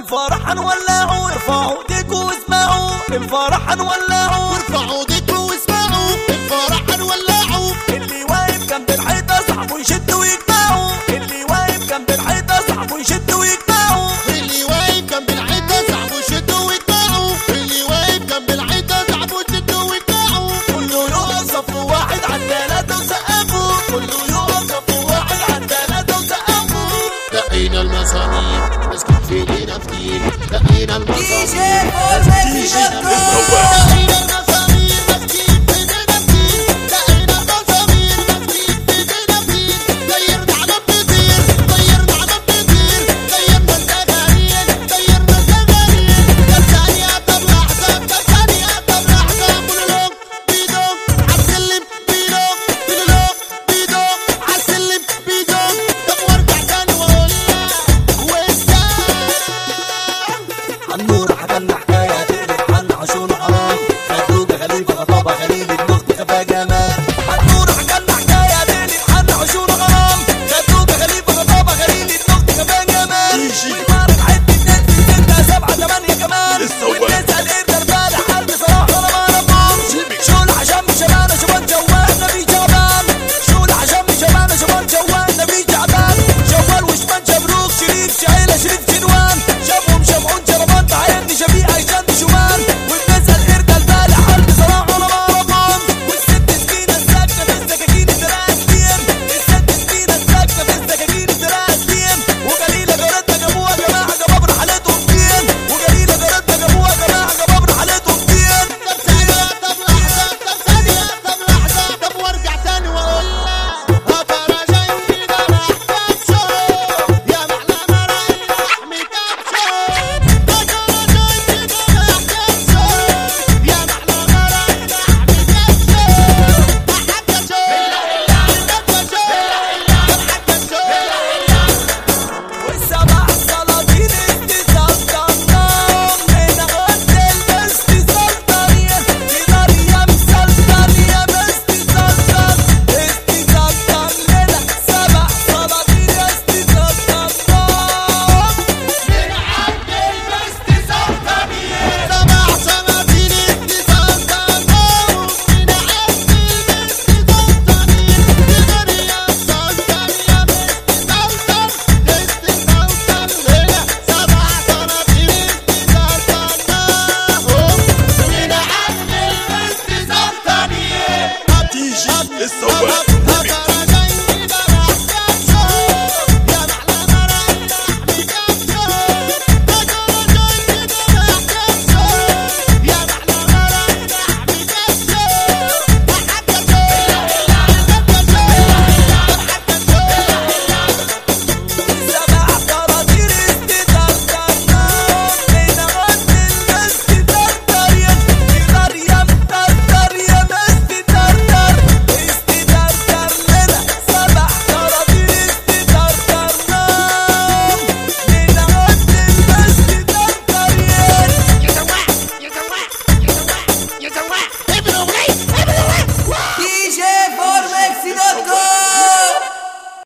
الفرح هنولعه ارفعوا ايديكوا واسمعوا الفرح هنولعه ارفعوا ايديكوا واسمعوا الفرح هنولعوا اللي واقف جنب الحيطة صاحبه يشد ويجمعه اللي واقف جنب الحيطة صاحبه يشد ويجمعه اللي واقف جنب الحيطة صاحبه يشدوا ويتباعوا اللي واقف جنب الحيطة صاحبه يشدوا ويتباعوا كله يقف صف واحد على التلاتة وسقفوا كله يقف صف واحد على التلاتة وسقفوا دقينا المصاريف ناس كتير كتير دقينا المصاريف DJ Force دقينا المصاريف